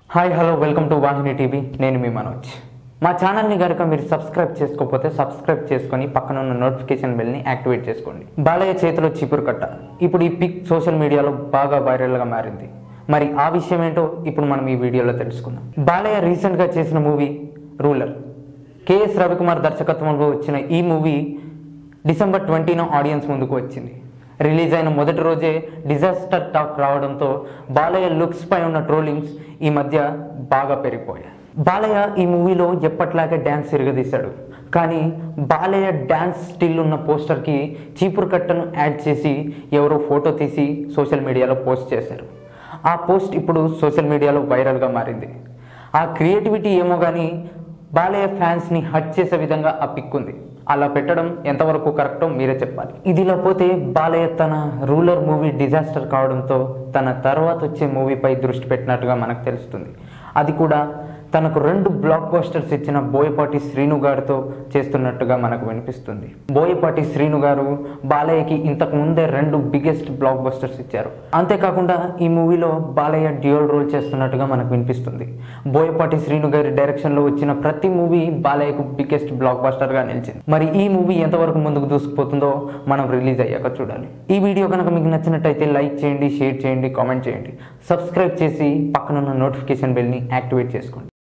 hi hello welcome to Vahini TV నేను మీ మనోజ్ మా ఛానల్ని కనుక మీరు సబ్స్క్రైబ్ చేసుకోకపోతే సబ్స్క్రైబ్ చేసుకొని పక్కన ఉన్న నోటిఫికేషన్ బెల్ని యాక్టివేట్ చేసుకోండి బాలయ్య చేతిలో చీపురు కట్ట ఇప్పుడు ఈ పిక్ సోషల్ మీడియాలో బాగా వైరల్గా మారింది మరి ఆ విషయం ఏంటో ఇప్పుడు మనం ఈ వీడియోలో తెలుసుకుందాం బాలయ్య రీసెంట్గా చేసిన మూవీ రూలర్ కేఎస్ రవికుమార్ దర్శకత్వంలో వచ్చిన ఈ మూవీ డిసెంబర్ ట్వంటీన ఆడియన్స్ ముందుకు వచ్చింది రిలీజ్ అయిన మొదటి రోజే డిజాస్టర్ టాక్ రావడంతో బాలయ్య లుక్స్ పై ఉన్న ట్రోలింగ్స్ ఈ మధ్య బాగా పెరిగిపోయాయి బాలయ్య ఈ మూవీలో ఎప్పట్లాగే డ్యాన్స్ తిరగదీశాడు కానీ బాలయ్య డ్యాన్స్ స్టిల్ ఉన్న పోస్టర్కి చీపురు కట్టను యాడ్ చేసి ఎవరో ఫోటో తీసి సోషల్ మీడియాలో పోస్ట్ చేశారు ఆ పోస్ట్ ఇప్పుడు సోషల్ మీడియాలో వైరల్గా మారింది ఆ క్రియేటివిటీ ఏమో కానీ బాలయ్య ఫ్యాన్స్ని హట్ చేసే విధంగా ఆ పిక్ ఉంది అలా పెట్టడం ఎంతవరకు కరెక్టో మీరే చెప్పాలి ఇదిలా పోతే బాలయ్య తన రూలర్ మూవీ డిజాస్టర్ కావడంతో తన తర్వాత వచ్చే మూవీపై దృష్టి పెట్టినట్టుగా మనకు తెలుస్తుంది అది కూడా తనకు రెండు బ్లాక్ పోస్టర్స్ ఇచ్చిన బోయపాటి శ్రీను గారితో చేస్తున్నట్టుగా మనకు వినిపిస్తుంది బోయపాటి శ్రీను గారు బాలయ్యకి ఇంతకు ముందే రెండు బిగ్గెస్ట్ బ్లాక్ బస్టర్స్ ఇచ్చారు అంతేకాకుండా ఈ మూవీలో బాలయ్య డ్యూయల్ రోల్ చేస్తున్నట్టుగా మనకు వినిపిస్తుంది బోయపాటి శ్రీను గారి డైరెక్షన్లో వచ్చిన ప్రతి మూవీ బాలయ్యకు బిగ్గెస్ట్ బ్లాక్ బస్టర్గా నిలిచింది మరి ఈ మూవీ ఎంతవరకు ముందుకు దూసుకుపోతుందో మనం రిలీజ్ అయ్యాక చూడాలి ఈ వీడియో కనుక మీకు నచ్చినట్టయితే లైక్ చేయండి షేర్ చేయండి కామెంట్ చేయండి సబ్స్క్రైబ్ చేసి పక్కనున్న నోటిఫికేషన్ బెల్ని యాక్టివేట్ చేసుకోండి